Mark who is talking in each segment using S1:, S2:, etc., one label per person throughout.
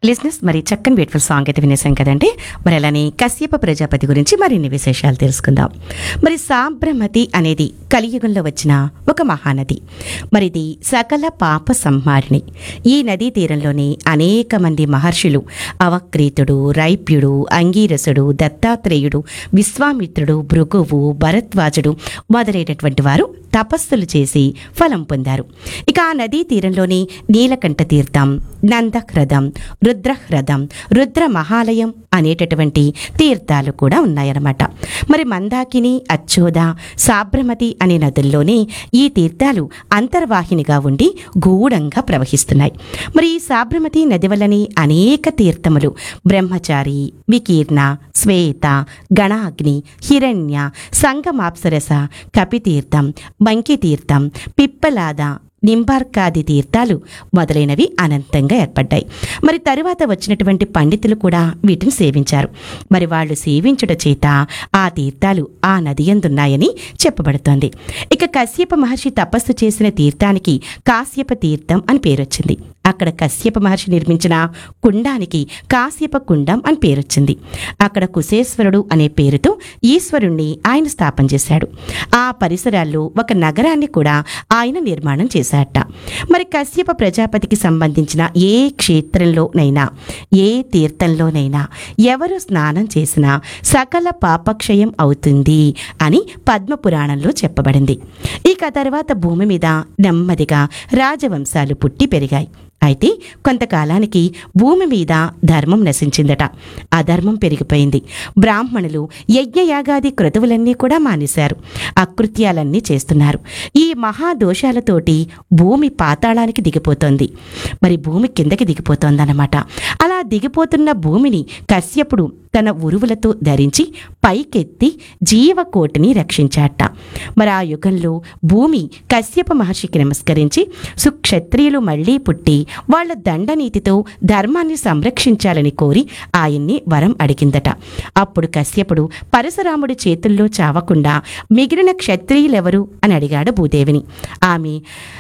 S1: లిజినెస్ మరి చక్కని బ్యూటిఫుల్ సాంగ్ అయితే వినేసాం కదండి మరి అలానే కశ్యప ప్రజాపతి గురించి మరిన్ని విశేషాలు తెలుసుకుందాం మరి సాబ్రమతి అనేది కలియుగంలో వచ్చిన ఒక మహానది మరి ఇది సకల పాప సంహారిణి ఈ నదీ తీరంలోని అనేక మంది మహర్షులు అవక్రీతుడు రైప్యుడు అంగీరసుడు దత్తాత్రేయుడు విశ్వామిత్రుడు భృగువు భరద్వాజుడు మొదలైనటువంటి వారు తపస్సులు చేసి ఫలం పొందారు ఇక ఆ నదీ తీరంలోని నీలకంఠ తీర్థం నందహ్రదం రుద్రహ్రదం రుద్ర మహాలయం అనేటటువంటి తీర్థాలు కూడా ఉన్నాయన్నమాట మరి మందాకిని అచ్చోద సాబ్రమతి అనే నదుల్లోనే ఈ తీర్థాలు అంతర్వాహినిగా ఉండి గూఢంగా ప్రవహిస్తున్నాయి మరి ఈ సాబ్రమతి నది వల్లనే అనేక తీర్థములు బ్రహ్మచారి వికీర్ణ శ్వేత గణాగ్ని హిరణ్య సంగమాప్సరస కపితీర్థం బంకితీర్థం పిప్పలాద నింబార్కాది తీర్థాలు మొదలైనవి అనంతంగా ఏర్పడ్డాయి మరి తరువాత వచ్చినటువంటి పండితులు కూడా వీటిని సేవించారు మరి వాళ్ళు సేవించుట చేత ఆ తీర్థాలు ఆ నది ఎందున్నాయని చెప్పబడుతోంది ఇక కశ్యప మహర్షి తపస్సు చేసిన తీర్థానికి కాశ్యప తీర్థం అని పేరొచ్చింది అక్కడ కశ్యప మహర్షి నిర్మించిన కుండానికి కాశ్యప కుండం అని పేరొచ్చింది అక్కడ కుశేశ్వరుడు అనే పేరుతో ఈశ్వరుణ్ణి ఆయన స్థాపన చేశాడు ఆ పరిసరాల్లో ఒక నగరాన్ని కూడా ఆయన నిర్మాణం చేశాడట మరి కశ్యప ప్రజాపతికి సంబంధించిన ఏ క్షేత్రంలోనైనా ఏ తీర్థంలోనైనా ఎవరు స్నానం చేసినా సకల పాపక్షయం అవుతుంది అని పద్మపురాణంలో చెప్పబడింది ఇక తర్వాత భూమి మీద నెమ్మదిగా రాజవంశాలు పుట్టి పెరిగాయి అయితే కొంతకాలానికి భూమి మీద ధర్మం నశించిందట అధర్మం పెరిగిపోయింది బ్రాహ్మణులు యజ్ఞయాగాది క్రతువులన్నీ కూడా మానేశారు అకృత్యాలన్నీ చేస్తున్నారు ఈ మహాదోషాలతోటి భూమి పాతాళానికి దిగిపోతోంది మరి భూమి కిందకి దిగిపోతోందన్నమాట అలా దిగిపోతున్న భూమిని కశ్యపుడు తన ఉరువులతో ధరించి పైకెత్తి జీవకోటిని రక్షించాట మరి ఆ యుగంలో భూమి కశ్యప మహర్షికి నమస్కరించి సుక్షత్రియులు మళ్లీ పుట్టి వాళ్ళ దండనీతితో ధర్మాన్ని సంరక్షించాలని కోరి ఆయన్ని వరం అడిగిందట అప్పుడు కశ్యపుడు పరశురాముడి చేతుల్లో చావకుండా మిగిలిన క్షత్రియులెవరు అని అడిగాడు భూదేవిని ఆమె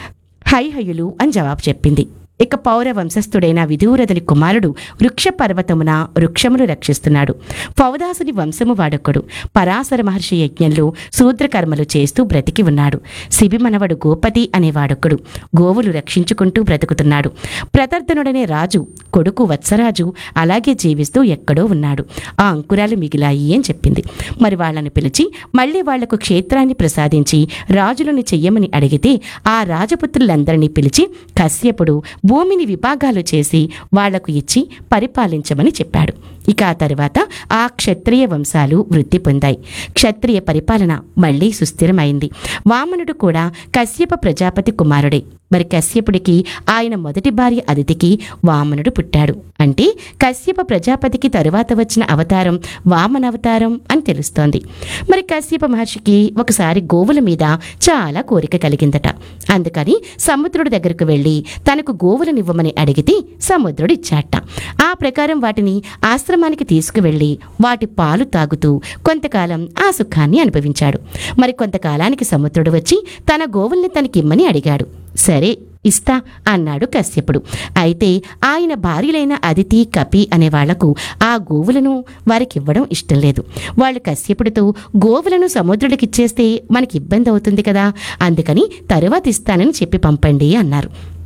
S1: హైహయులు అని జవాబు చెప్పింది ఇక పౌర వంశస్థుడైన విదూరదుని కుమారుడు వృక్ష పర్వతమున వృక్షమును రక్షిస్తున్నాడు పౌదాసుని వంశము వాడొక్కడు పరాశర మహర్షి యజ్ఞంలో శూద్రకర్మలు చేస్తూ బ్రతికి ఉన్నాడు శిబిమనవడు గోపతి అనేవాడొక్కడు గోవులు రక్షించుకుంటూ బ్రతుకుతున్నాడు ప్రతర్ధనుడనే రాజు కొడుకు వత్సరాజు అలాగే జీవిస్తూ ఎక్కడో ఉన్నాడు ఆ అంకురాలు మిగిలాయి అని చెప్పింది మరి వాళ్ళని పిలిచి మళ్ళీ వాళ్లకు క్షేత్రాన్ని ప్రసాదించి రాజులను చెయ్యమని అడిగితే ఆ రాజపుత్రులందరినీ పిలిచి కశ్యపుడు భూమిని విభాగాలు చేసి వాళ్లకు ఇచ్చి పరిపాలించమని చెప్పాడు ఇక ఆ తర్వాత ఆ క్షత్రియ వంశాలు వృద్ధి పొందాయి క్షత్రియ పరిపాలన మళ్లీ సుస్థిరమైంది వామనుడు కూడా కశ్యప ప్రజాపతి కుమారుడే మరి కశ్యపుడికి ఆయన మొదటి భార్య అదితికి వామనుడు పుట్టాడు అంటే కశ్యప ప్రజాపతికి తరువాత వచ్చిన అవతారం వామనవతారం అని తెలుస్తోంది మరి కశ్యప మహర్షికి ఒకసారి గోవుల మీద చాలా కోరిక కలిగిందట అందుకని సముద్రుడి దగ్గరకు వెళ్ళి తనకు గోవులనివ్వమని అడిగితే సముద్రుడు ఇచ్చాట ఆ ప్రకారం వాటిని ఆశ్రమానికి తీసుకువెళ్ళి వాటి పాలు తాగుతూ కొంతకాలం ఆ సుఖాన్ని అనుభవించాడు మరి కొంతకాలానికి సముద్రుడు వచ్చి తన గోవుల్ని తనకిమ్మని అడిగాడు సరే ఇస్తా అన్నాడు కశ్యపుడు అయితే ఆయన భార్యలైన అదితి కపి అనే వాళ్లకు ఆ గోవులను వారికి ఇవ్వడం ఇష్టం లేదు వాళ్ళు కశ్యపుడితో గోవులను సముద్రుడికిచ్చేస్తే మనకి ఇబ్బంది అవుతుంది కదా అందుకని తరువాత ఇస్తానని చెప్పి పంపండి అన్నారు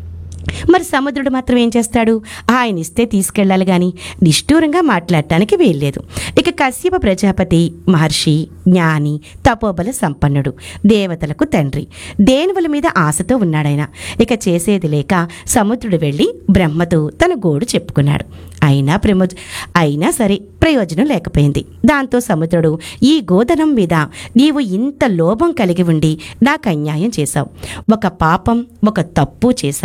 S1: మరి సముద్రుడు మాత్రం ఏం చేస్తాడు ఆయన ఇస్తే తీసుకెళ్ళాలి గాని నిష్ఠూరంగా మాట్లాడటానికి వీల్లేదు ఇక కశ్యప ప్రజాపతి మహర్షి జ్ఞాని తపోబల సంపన్నుడు దేవతలకు తండ్రి దేనువుల మీద ఆశతో ఉన్నాడాయన ఇక చేసేది లేక సముద్రుడు వెళ్ళి బ్రహ్మతో తన గోడు చెప్పుకున్నాడు అయినా ప్రమో అయినా సరే ప్రయోజనం లేకపోయింది దాంతో సముద్రుడు ఈ గోధనం మీద నీవు ఇంత లోభం కలిగి ఉండి నాకు అన్యాయం చేశావు ఒక పాపం ఒక తప్పు చేశావు